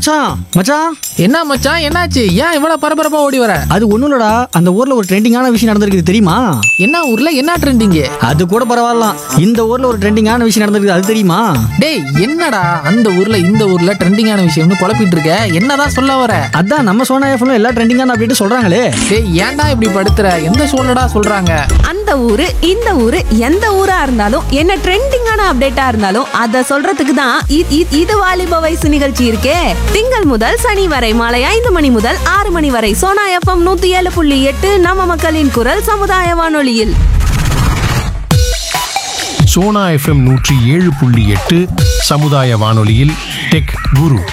மச்சான் மச்சான் என்ன மச்சான் என்னாச்சு ஏன் இவ்வளவு பரபரப்பா ஓடி வர அது ஒண்ணும் இல்லடா அந்த ஊர்ல ஒரு ட்ரெண்டிங்கான விஷயம் நடந்திருக்குது தெரியுமா என்ன ஊர்ல என்ன ட்ரெண்டிங் அது கூட பரவாயில்லாம் இந்த ஊர்ல ஒரு ட்ரெண்டிங்கான விஷயம் நடந்திருக்குது அது தெரியுமா டேய் என்னடா அந்த ஊர்ல இந்த ஊர்ல ட்ரெண்டிங்கான விஷயம்னு குழப்பிட்டு இருக்க என்னதான் சொல்ல வர அதான் நம்ம சோனா எஃப்ல எல்லா ட்ரெண்டிங்கான அப்படின்ட்டு சொல்றாங்களே டேய் ஏன்டா இப்படி படுத்துற எந்த சூழ்நிடா சொல்றாங்க அந்த ஊரு இந்த ஊரு எந்த ஊரா இருந்தாலும் என்ன ட்ரெண்டிங்கான அப்டேட்டா இருந்தாலும் அத சொல்றதுக்கு தான் இ- இ- இது வாலிப வயசு நிகழ்ச்சி இருக்கே திங்கள் முதல் சனி வரை மாலை ஐந்து மணி முதல் ஆறு மணி வரை சோனா எஃப்எம் நூத்தி ஏழு புள்ளி எட்டு நம்ம மக்களின் குரல் சமுதாய வானொலியில் சோனா எஃப்எம் நூற்றி ஏழு புள்ளி எட்டு சமுதாய வானொலியில் டெக் குரு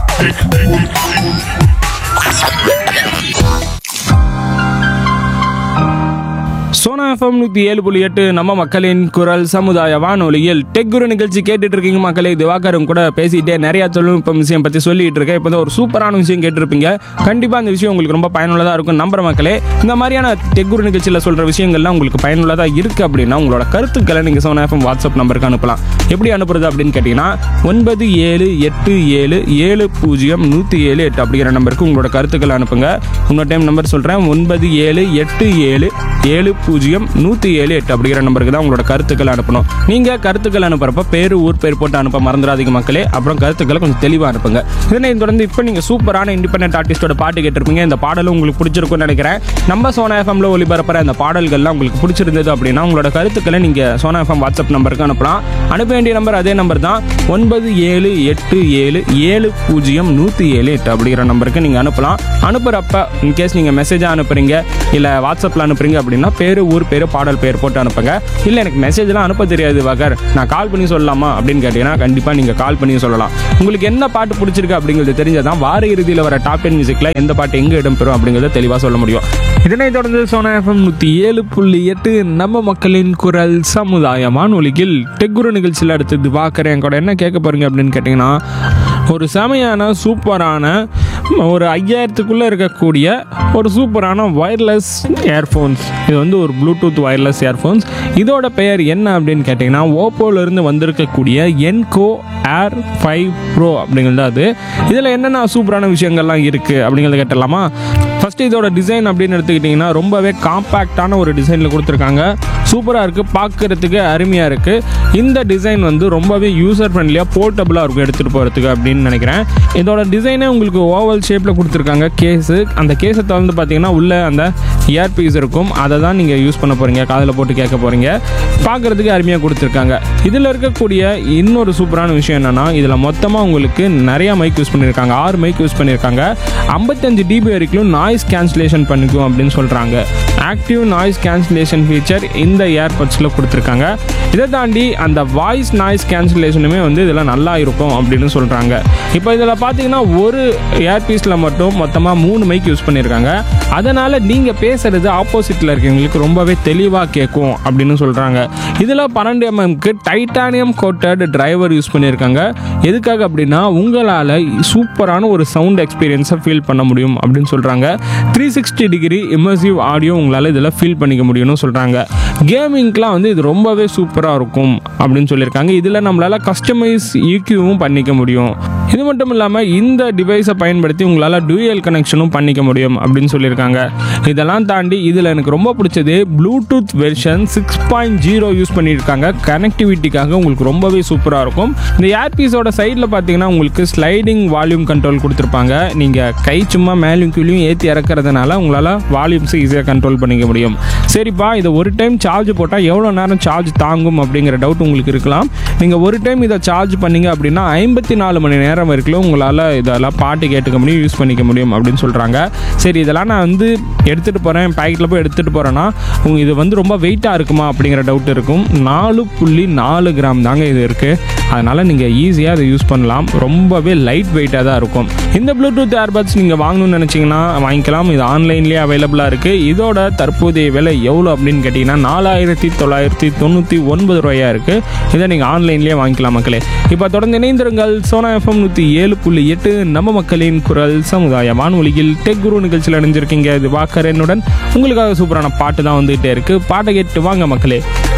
சோனா எஃப்எம் நூற்றி ஏழு புள்ளி எட்டு நம்ம மக்களின் குரல் சமுதாய வானொலியில் டெக் குரு நிகழ்ச்சி கேட்டுட்டு இருக்கீங்க மக்களே திவாகரும் கூட பேசிட்டே நிறைய தொழில்நுட்பம் விஷயம் பற்றி சொல்லிட்டு இருக்கேன் இப்போ ஒரு சூப்பரான விஷயம் கேட்டிருப்பீங்க கண்டிப்பாக அந்த விஷயம் உங்களுக்கு ரொம்ப பயனுள்ளதாக இருக்கும் நம்புற மக்களே இந்த மாதிரியான டெக் குரு நிகழ்ச்சியில் சொல்கிற விஷயங்கள்லாம் உங்களுக்கு பயனுள்ளதாக இருக்குது அப்படின்னா உங்களோட கருத்துக்களை நீங்கள் சோனா எஃப்எம் வாட்ஸ்அப் நம்பருக்கு அனுப்பலாம் எப்படி அனுப்புறது அப்படின்னு கேட்டிங்கன்னா ஒன்பது ஏழு எட்டு ஏழு ஏழு பூஜ்ஜியம் நூற்றி ஏழு எட்டு அப்படிங்கிற நம்பருக்கு உங்களோட கருத்துக்களை அனுப்புங்க இன்னொரு டைம் நம்பர் சொல்கிறேன் ஒன்பது ஏழு எட்டு ஏழு ஏழு பூஜ்ஜியம் நூற்றி ஏழு எட்டு அப்படிங்கிற நம்பருக்கு தான் உங்களோட கருத்துக்களை அனுப்பணும் நீங்கள் கருத்துக்கள் அனுப்புறப்ப பேர் ஊர் பேர் போட்டு அனுப்ப மறந்துடாதீங்க மக்களே அப்புறம் கருத்துக்களை கொஞ்சம் தெளிவாக அனுப்புங்க இதனை தொடர்ந்து இப்போ நீங்கள் சூப்பரான இண்டிபெண்டன்ட் ஆர்டிஸ்டோட பாட்டு கேட்டிருப்பீங்க இந்த பாடலும் உங்களுக்கு பிடிச்சிருக்கும்னு நினைக்கிறேன் நம்ம சோனா எஃப்எம்ல ஒளிபரப்புற இந்த பாடல்கள்லாம் உங்களுக்கு பிடிச்சிருந்தது அப்படின்னா உங்களோட கருத்துக்களை நீங்கள் சோனா எஃப்எம் வாட்ஸ்அப் நம்பருக்கு அனுப்பலாம் அனுப்ப வேண்டிய நம்பர் அதே நம்பர் தான் ஒன்பது ஏழு எட்டு ஏழு ஏழு பூஜ்ஜியம் நூற்றி ஏழு எட்டு அப்படிங்கிற நம்பருக்கு நீங்கள் அனுப்பலாம் அனுப்புகிறப்ப இன்கேஸ் நீங்கள் மெசேஜாக அனுப்புறீங்க இல்லை வாட்ஸ்அப்பில் அனுப்புறீங்க அப்படின்னா பேர் ஊர் பேர் பாடல் பேர் போட்டு அனுப்புங்க இல்லை எனக்கு மெசேஜ்லாம் அனுப்ப தெரியாது வகர் நான் கால் பண்ணி சொல்லலாமா அப்படின்னு கேட்டிங்கன்னா கண்டிப்பாக நீங்கள் கால் பண்ணி சொல்லலாம் உங்களுக்கு என்ன பாட்டு பிடிச்சிருக்கு அப்படிங்கிறது தெரிஞ்சதான் வார இறுதியில் வர டாப் டென் மியூசிக்கில் எந்த பாட்டு எங்கே இடம்பெறும் அப்படிங்கிறத தெளிவாக சொல்ல முடியும் இதனை தொடர்ந்து சோனா எஃப்எம் நூற்றி ஏழு புள்ளி எட்டு நம்ம மக்களின் குரல் சமுதாய வானொலியில் டெக்குரு நிகழ்ச்சியில் அடுத்தது பார்க்குறேன் கூட என்ன கேட்க போறீங்க அப்படின்னு கேட்டிங்கன்னா ஒரு செமையான சூப்பரான ஒரு ஐயாயிரத்துக்குள்ளே இருக்கக்கூடிய ஒரு சூப்பரான ஒயர்லெஸ் இயர்ஃபோன்ஸ் இது வந்து ஒரு ப்ளூடூத் ஒயர்லெஸ் இயர்ஃபோன்ஸ் இதோட பெயர் என்ன அப்படின்னு கேட்டிங்கன்னா ஓப்போலேருந்து வந்திருக்கக்கூடிய என்கோ ஏர் ஃபைவ் ப்ரோ அப்படிங்கிறது அது இதில் என்னென்ன சூப்பரான விஷயங்கள்லாம் இருக்குது அப்படிங்கிறத கேட்டலாமா ஃபஸ்ட்டு இதோட டிசைன் அப்படின்னு எடுத்துக்கிட்டிங்கன்னா ரொம்பவே காம்பேக்டான ஒரு டிசைனில் கொடுத்துருக்காங்க சூப்பராக இருக்குது பார்க்குறதுக்கு அருமையாக இருக்குது இந்த டிசைன் வந்து ரொம்பவே யூசர் ஃப்ரெண்ட்லியாக போர்ட்டபுளாக இருக்கும் எடுத்துகிட்டு போகிறதுக்கு அப்படின்னு நினைக்கிறேன் இதோட டிசைனே உங்களுக்கு ஓவல் ஷேப்பில் கொடுத்துருக்காங்க கேஸு அந்த கேஸை திறந்து பார்த்தீங்கன்னா உள்ளே அந்த இயர்பீஸ் இருக்கும் அதை தான் நீங்கள் யூஸ் பண்ண போகிறீங்க காதில் போட்டு கேட்க போகிறீங்க பார்க்குறதுக்கு அருமையாக கொடுத்துருக்காங்க இதில் இருக்கக்கூடிய இன்னொரு சூப்பரான விஷயம் என்னென்னா இதில் மொத்தமாக உங்களுக்கு நிறையா மைக் யூஸ் பண்ணியிருக்காங்க ஆறு மைக் யூஸ் பண்ணியிருக்காங்க ஐம்பத்தஞ்சு டிபி வரைக்கும் நாய்ஸ் கேன்சலேஷன் பண்ணிக்கும் அப்படின்னு சொல்கிறாங்க ஆக்டிவ் நாய்ஸ் கேன்சலேஷன் ஃபீச்சர் இந்த ஏர்பட்ஸில் கொடுத்துருக்காங்க இதை தாண்டி அந்த வாய்ஸ் நாய்ஸ் கேன்சலேஷனுமே வந்து இதில் நல்லா இருக்கும் அப்படின்னு சொல்கிறாங்க இப்போ இதில் பார்த்தீங்கன்னா ஒரு ஏர்பீஸில் மட்டும் மொத்தமாக மூணு மைக் யூஸ் பண்ணியிருக்காங்க அதனால் நீங்கள் பேசுகிறது ஆப்போசிட்டில் இருக்கவங்களுக்கு ரொம்பவே தெளிவாக கேட்கும் அப்படின்னு சொல்கிறாங்க இதில் பன்னெண்டு எம்எம்க்கு டைட்டானியம் கோட்டட் டிரைவர் யூஸ் பண்ணியிருக்காங்க எதுக்காக அப்படின்னா உங்களால் சூப்பரான ஒரு சவுண்ட் எக்ஸ்பீரியன்ஸை ஃபீல் பண்ண முடியும் அப்படின்னு சொல்கிறாங்க three sixty degree immersive audio உங்களால் இதில் ஃபீல் பண்ணிக்க முடியும்னு சொல்கிறாங்க கேமிங்க்கெலாம் வந்து இது ரொம்பவே சூப்பராக இருக்கும் அப்படின்னு சொல்லியிருக்காங்க இதில் நம்மளால் கஸ்டமைஸ் ஈக்யூவும் பண்ணிக்க முடியும் இது மட்டும் இல்லாமல் இந்த டிவைஸை பயன்படுத்தி உங்களால் டூயல் கனெக்ஷனும் பண்ணிக்க முடியும் அப்படின்னு சொல்லியிருக்காங்க இதெல்லாம் தாண்டி இதில் எனக்கு ரொம்ப பிடிச்சது Bluetooth version six point zero use பண்ணியிருக்காங்க கனெக்டிவிட்டிக்காக உங்களுக்கு ரொம்பவே சூப்பராக இருக்கும் இந்த ஏர்பீஸோட சைடில் பார்த்தீங்கன்னா உங்களுக்கு ஸ்லைடிங் வால்யூம் கண்ட்ரோல் கொடுத்துருப்பாங்க நீங்கள் கை சும்மா மேலும் கீழயும் ஏற்றி இறக்குறதுனால உங்களால் வால்யூம்ஸ் ஈஸியாக கண்ட்ரோல் பண்ணிக்க முடியும் சரிப்பா இதை ஒரு டைம் சார்ஜ் போட்டால் எவ்வளோ நேரம் சார்ஜ் தாங்கும் அப்படிங்கிற டவுட் உங்களுக்கு இருக்கலாம் நீங்கள் ஒரு டைம் இதை சார்ஜ் பண்ணீங்க அப்படின்னா ஐம்பத்தி நாலு மணி நேரம் வரைக்கும் உங்களால் இதெல்லாம் பாட்டு கேட்டுக்க முடியும் யூஸ் பண்ணிக்க முடியும் அப்படின்னு சொல்கிறாங்க சரி இதெல்லாம் நான் வந்து எடுத்துகிட்டு போகிறேன் பேக்கெட்டில் போய் எடுத்துகிட்டு போகிறேன்னா உங்க இது வந்து ரொம்ப வெயிட்டாக இருக்குமா அப்படிங்கிற டவுட் இருக்கும் நாலு புள்ளி நாலு கிராம் தாங்க இது இருக்குது அதனால் நீங்கள் ஈஸியாக அதை யூஸ் பண்ணலாம் ரொம்பவே லைட் வெயிட்டாக தான் இருக்கும் இந்த ப்ளூடூத் ஏர்பட்ஸ் நீங்கள் வாங்கணும்னு நினச்சிங்கன்னா வாங்கிக்கலாம் இது ஆன்லைன்லேயே அவைலபிளாக இருக்குது இதோட தற்போதைய விலை எவ்வளோ அப்படின்னு கேட்டிங்கன்னா நாலாயிரத்தி தொள்ளாயிரத்தி தொண்ணூற்றி ஒன்பது ரூபாயாக இருக்குது இதை நீங்கள் ஆன்லைன்லேயே வாங்கிக்கலாம் மக்களே இப்போ தொடர்ந்து இணைந்திருங்கள் சோனா எஃப்எம் நூற்றி ஏழு புள்ளி எட்டு நம்ம மக்களின் குரல் சமுதாய வானொலியில் டெக் குரு நிகழ்ச்சியில் அடைஞ்சிருக்கீங்க இது வாக்கரனுடன் உங்களுக்காக சூப்பரான பாட்டு தான் வந்துகிட்டே இருக்குது பாட்டை கேட்டு வாங்க மக்களே